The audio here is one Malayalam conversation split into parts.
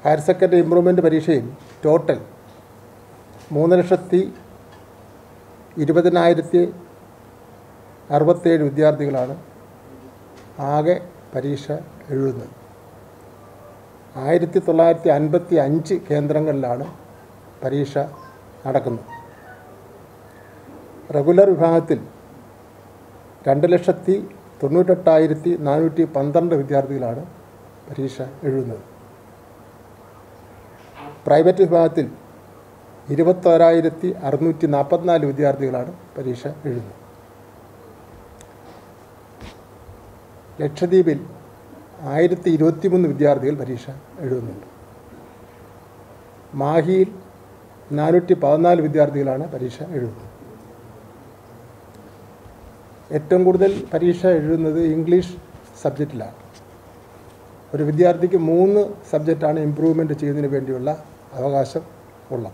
ഹയർ സെക്കൻഡറി ഇമ്പ്രൂവ്മെൻറ്റ് പരീക്ഷയിൽ ടോട്ടൽ മൂന്ന് ലക്ഷത്തി ഇരുപതിനായിരത്തി അറുപത്തേഴ് വിദ്യാർത്ഥികളാണ് ആകെ പരീക്ഷ എഴുതുന്നത് ആയിരത്തി തൊള്ളായിരത്തി അൻപത്തി അഞ്ച് കേന്ദ്രങ്ങളിലാണ് പരീക്ഷ നടക്കുന്നത് റെഗുലർ വിഭാഗത്തിൽ രണ്ട് ലക്ഷത്തി തൊണ്ണൂറ്റെട്ടായിരത്തി നാനൂറ്റി പന്ത്രണ്ട് വിദ്യാർത്ഥികളാണ് പരീക്ഷ എഴുതുന്നത് പ്രൈവറ്റ് വിഭാഗത്തിൽ ഇരുപത്തോരായിരത്തി അറുന്നൂറ്റി നാൽപ്പത്തിനാല് വിദ്യാർത്ഥികളാണ് പരീക്ഷ എഴുതുന്നത് ലക്ഷദ്വീപിൽ ആയിരത്തി ഇരുപത്തിമൂന്ന് വിദ്യാർത്ഥികൾ പരീക്ഷ എഴുതുന്നുണ്ട് മാഹിയിൽ നാനൂറ്റി പതിനാല് വിദ്യാർത്ഥികളാണ് പരീക്ഷ എഴുതുന്നത് ഏറ്റവും കൂടുതൽ പരീക്ഷ എഴുതുന്നത് ഇംഗ്ലീഷ് സബ്ജക്റ്റിലാണ് ഒരു വിദ്യാർത്ഥിക്ക് മൂന്ന് സബ്ജക്റ്റാണ് ഇമ്പ്രൂവ്മെൻറ്റ് ചെയ്യുന്നതിന് വേണ്ടിയുള്ള അവകാശം ഉള്ളത്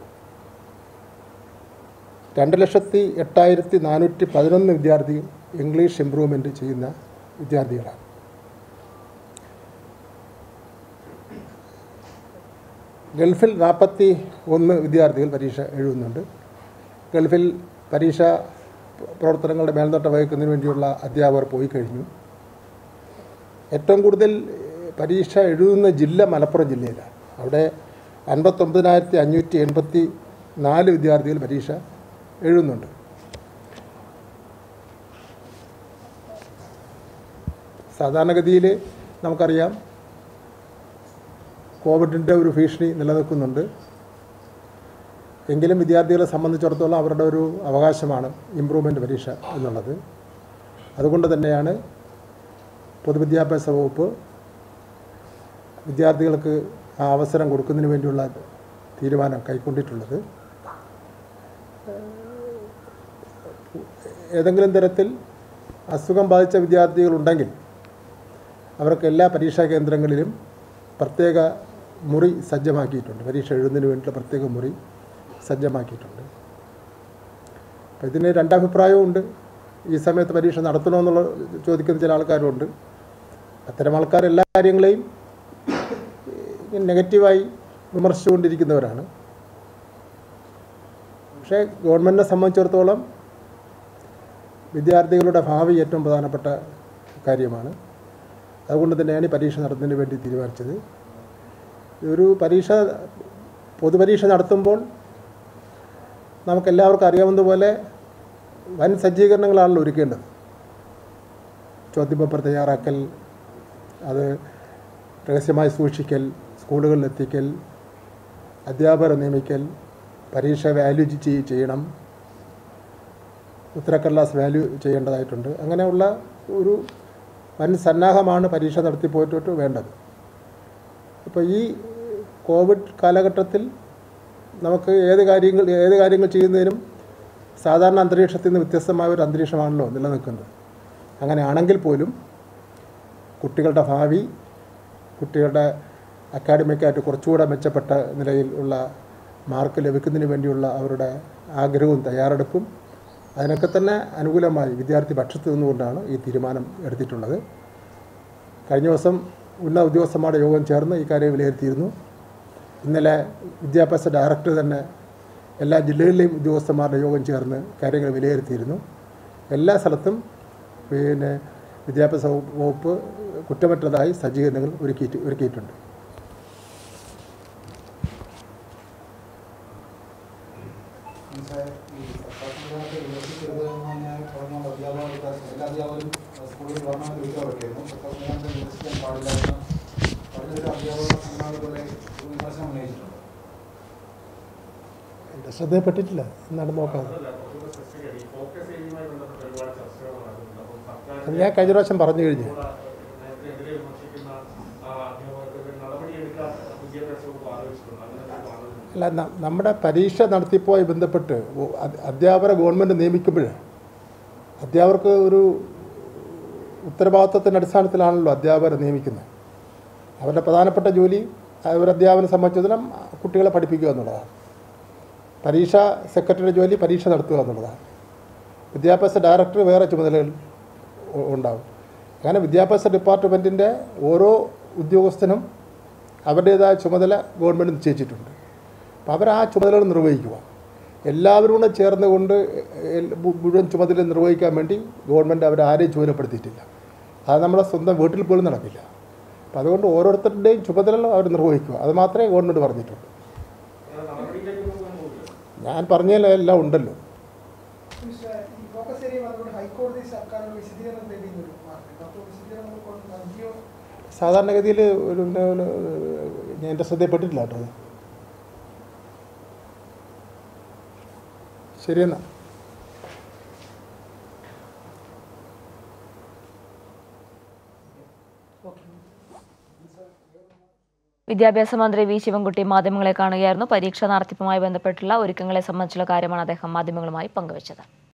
രണ്ട് ലക്ഷത്തി എട്ടായിരത്തി നാനൂറ്റി പതിനൊന്ന് വിദ്യാർത്ഥികൾ ഇംഗ്ലീഷ് ഇമ്പ്രൂവ്മെൻറ്റ് ചെയ്യുന്ന വിദ്യാർത്ഥികളാണ് ഗൾഫിൽ നാൽപ്പത്തി ഒന്ന് വിദ്യാർത്ഥികൾ പരീക്ഷ എഴുതുന്നുണ്ട് ഗൾഫിൽ പരീക്ഷ പ്രവർത്തനങ്ങളുടെ മേൽനോട്ടം വഹിക്കുന്നതിന് വേണ്ടിയുള്ള അധ്യാപകർ പോയി കഴിഞ്ഞു ഏറ്റവും കൂടുതൽ പരീക്ഷ എഴുതുന്ന ജില്ല മലപ്പുറം ജില്ലയിലാണ് അവിടെ അൻപത്തൊമ്പതിനായിരത്തി അഞ്ഞൂറ്റി എൺപത്തി നാല് വിദ്യാർത്ഥികൾ പരീക്ഷ എഴുതുന്നുണ്ട് സാധാരണഗതിയിൽ നമുക്കറിയാം കോവിഡിൻ്റെ ഒരു ഭീഷണി നിലനിൽക്കുന്നുണ്ട് എങ്കിലും വിദ്യാർത്ഥികളെ സംബന്ധിച്ചിടത്തോളം അവരുടെ ഒരു അവകാശമാണ് ഇമ്പ്രൂവ്മെൻറ്റ് പരീക്ഷ എന്നുള്ളത് അതുകൊണ്ട് തന്നെയാണ് പൊതുവിദ്യാഭ്യാസ വകുപ്പ് വിദ്യാർത്ഥികൾക്ക് ആ അവസരം കൊടുക്കുന്നതിന് വേണ്ടിയുള്ള തീരുമാനം കൈക്കൊണ്ടിട്ടുള്ളത് ഏതെങ്കിലും തരത്തിൽ അസുഖം ബാധിച്ച വിദ്യാർത്ഥികളുണ്ടെങ്കിൽ അവർക്ക് എല്ലാ പരീക്ഷാ കേന്ദ്രങ്ങളിലും പ്രത്യേക മുറി സജ്ജമാക്കിയിട്ടുണ്ട് പരീക്ഷ എഴുതുന്നതിന് വേണ്ടിയുള്ള പ്രത്യേക മുറി സജ്ജമാക്കിയിട്ടുണ്ട് അപ്പോൾ ഇതിന് രണ്ടഭിപ്രായവും ഉണ്ട് ഈ സമയത്ത് പരീക്ഷ നടത്തണമെന്നുള്ള ചോദിക്കുന്ന ചില ആൾക്കാരുണ്ട് അത്തരം ആൾക്കാർ എല്ലാ കാര്യങ്ങളെയും നെഗറ്റീവായി വിമർശിച്ചുകൊണ്ടിരിക്കുന്നവരാണ് പക്ഷേ ഗവൺമെൻറ്റിനെ സംബന്ധിച്ചിടത്തോളം വിദ്യാർത്ഥികളുടെ ഭാവി ഏറ്റവും പ്രധാനപ്പെട്ട കാര്യമാണ് അതുകൊണ്ട് തന്നെയാണ് ഈ പരീക്ഷ നടത്തുന്നതിന് വേണ്ടി തീരുമാനിച്ചത് ഒരു പരീക്ഷ പൊതുപരീക്ഷ നടത്തുമ്പോൾ നമുക്കെല്ലാവർക്കും അറിയാവുന്നതുപോലെ വൻ സജ്ജീകരണങ്ങളാണല്ലോ ഒരുക്കേണ്ടത് ചോദ്യപേപ്പർ തയ്യാറാക്കൽ അത് രഹസ്യമായി സൂക്ഷിക്കൽ സ്കൂളുകളിൽ എത്തിക്കൽ അധ്യാപകരെ നിയമിക്കൽ പരീക്ഷ വാല്യൂ ചെയ്- ചെയ്യണം ഉത്തരക്കടലാസ് വാല്യൂ ചെയ്യേണ്ടതായിട്ടുണ്ട് അങ്ങനെയുള്ള ഒരു വൻ സന്നാഹമാണ് പരീക്ഷ നടത്തിപ്പോയിട്ട് വേണ്ടത് അപ്പോൾ ഈ കോവിഡ് കാലഘട്ടത്തിൽ നമുക്ക് ഏത് കാര്യങ്ങൾ ഏത് കാര്യങ്ങൾ ചെയ്യുന്നതിനും സാധാരണ അന്തരീക്ഷത്തിൽ നിന്ന് വ്യത്യസ്തമായ ഒരു അന്തരീക്ഷമാണല്ലോ നിലനിൽക്കുന്നത് അങ്ങനെയാണെങ്കിൽ പോലും കുട്ടികളുടെ ഭാവി കുട്ടികളുടെ അക്കാഡമിക്കായിട്ട് കുറച്ചുകൂടെ മെച്ചപ്പെട്ട നിലയിൽ ഉള്ള മാർക്ക് ലഭിക്കുന്നതിന് വേണ്ടിയുള്ള അവരുടെ ആഗ്രഹവും തയ്യാറെടുപ്പും അതിനൊക്കെ തന്നെ അനുകൂലമായി വിദ്യാർത്ഥി പക്ഷത്ത് നിന്നുകൊണ്ടാണ് ഈ തീരുമാനം എടുത്തിട്ടുള്ളത് കഴിഞ്ഞ ദിവസം ഉന്നത ഉദ്യോഗസ്ഥന്മാരുടെ യോഗം ചേർന്ന് ഈ കാര്യം വിലയിരുത്തിയിരുന്നു ഇന്നലെ വിദ്യാഭ്യാസ ഡയറക്ടർ തന്നെ എല്ലാ ജില്ലകളിലെയും ഉദ്യോഗസ്ഥന്മാരുടെ യോഗം ചേർന്ന് കാര്യങ്ങൾ വിലയിരുത്തിയിരുന്നു എല്ലാ സ്ഥലത്തും പിന്നെ വിദ്യാഭ്യാസ വകുപ്പ് വകുപ്പ് കുറ്റമറ്റതായി സജ്ജീകരണങ്ങൾ ഒരുക്കിയിട്ട് ഒരുക്കിയിട്ടുണ്ട് ഈ സർക്കാർ സംവിധാനത്തെ വിമർശിക്കരുത് എന്ന് പറഞ്ഞാൽ പറഞ്ഞ അധ്യാപകർക്ക് എല്ലാ അധ്യാപകരും സ്കൂളിൽ വരണമെന്ന് വിളിച്ചവർക്കായിരുന്നു സർക്കാർ സംവിധാനത്തെ വിമർശിക്കാൻ പാടില്ല എന്ന് പറഞ്ഞൊരു അധ്യാപക സംഘടനകളെ വിമർശനം ഉന്നയിച്ചിട്ടുണ്ട് എൻ്റെ ശ്രദ്ധയിൽപ്പെട്ടിട്ടില്ല നടന്നു നോക്കാം ഫോക്കസ് ഏരിയയുമായി ബന്ധപ്പെട്ട ഒരുപാട് ചർച്ചകൾ നടക്കുന്നുണ്ട് അപ്പോൾ അത് ഞാൻ കഴിഞ്ഞ പ്രാവശ്യം പറഞ്ഞു കഴിഞ്ഞു നേരത്തെ എതിരെ വിമർശിക്കുന്ന ആ അധ്യാപകർക്ക് നടപടിയെടുക്കാൻ വിദ്യാഭ്യാസ വകുപ്പ് ആലോചിച്ചിട്ടുണ്ട് അങ്ങനെ ഒരു ആലോചന അല്ല ന- നമ്മുടെ പരീക്ഷ നടത്തിപ്പുമായി ബന്ധപ്പെട്ട് ഒ- അധ്- അധ്യാപകരെ ഗവൺമെൻറ് നിയമിക്കുമ്പോൾ അധ്യാപകർക്ക് ഒരു ഉത്തരവാദിത്വത്തിൻ്റെ അടിസ്ഥാനത്തിലാണല്ലോ അധ്യാപകരെ നിയമിക്കുന്നത് അവരുടെ പ്രധാനപ്പെട്ട ജോലി ഒരു അധ്യാപനെ സംബന്ധിച്ചിടത്തോളം കുട്ടികളെ പഠിപ്പിക്കുക എന്നുള്ളതാണ് പരീക്ഷ സെക്രട്ടറിയുടെ ജോലി പരീക്ഷ നടത്തുക എന്നുള്ളതാണ് വിദ്യാഭ്യാസ ഡയറക്ടർ വേറെ ചുമതലകൾ ഉ- ഉണ്ടാവും അങ്ങനെ വിദ്യാഭ്യാസ ഡിപ്പാർട്ട്മെൻറ്റിൻ്റെ ഓരോ ഉദ്യോഗസ്ഥനും അവരുടേതായ ചുമതല ഗവൺമെൻറ് നിശ്ചയിച്ചിട്ടുണ്ട് അപ്പോൾ അവർ ആ ചുമതലകൾ നിർവഹിക്കുക എല്ലാവരും കൂടെ ചേർന്നുകൊണ്ട് എൽ- മു- മുഴുവൻ ചുമതല നിർവഹിക്കാൻ വേണ്ടി ഗവൺമെൻറ് അവരെ ആരെയും ചുമതലപ്പെടുത്തിയിട്ടില്ല അത് നമ്മുടെ സ്വന്തം വീട്ടിൽ പോലും നടക്കില്ല അപ്പോൾ അതുകൊണ്ട് ഓരോരുത്തരുടെയും ചുമതലകൾ അവർ നിർവഹിക്കുക അത് മാത്രമേ ഗവൺമെൻറ് പറഞ്ഞിട്ടുള്ളൂ അത് നടപടിയിലേക്ക് പോകാൻ പോകില്ല ഞാൻ പറഞ്ഞതിൽ എല്ലാം ഉണ്ടല്ലോ മിസ്റ്റർ, ഈ ഫോക്കസ് ഏരിയ അതുകൊണ്ട് ഹൈക്കോടതി സർക്കാരിന് വിശദീകരണം തേടിയെന്ന് ഒരു വാർത്തയുണ്ട്. അപ്പോൾ വിശദീകരണം കൊണ്ട് നൽകിയോ സാധാരണഗതിയിൽ ഒരു പിന്നെ ഒരു, ഞാൻ എൻ്റെ ശ്രദ്ധയിൽപ്പെട്ടിട്ടില്ല കേട്ടോ അത് ശരിയെന്നാ വിദ്യാഭ്യാസ മന്ത്രി വി ശിവൻകുട്ടി മാധ്യമങ്ങളെ കാണുകയായിരുന്നു പരീക്ഷാ നടത്തിപ്പുമായി ബന്ധപ്പെട്ടുള്ള ഒരുക്കങ്ങളെ സംബന്ധിച്ചുള്ള കാര്യമാണ് അദ്ദേഹം മാധ്യമങ്ങളുമായി പങ്കുവച്ചത്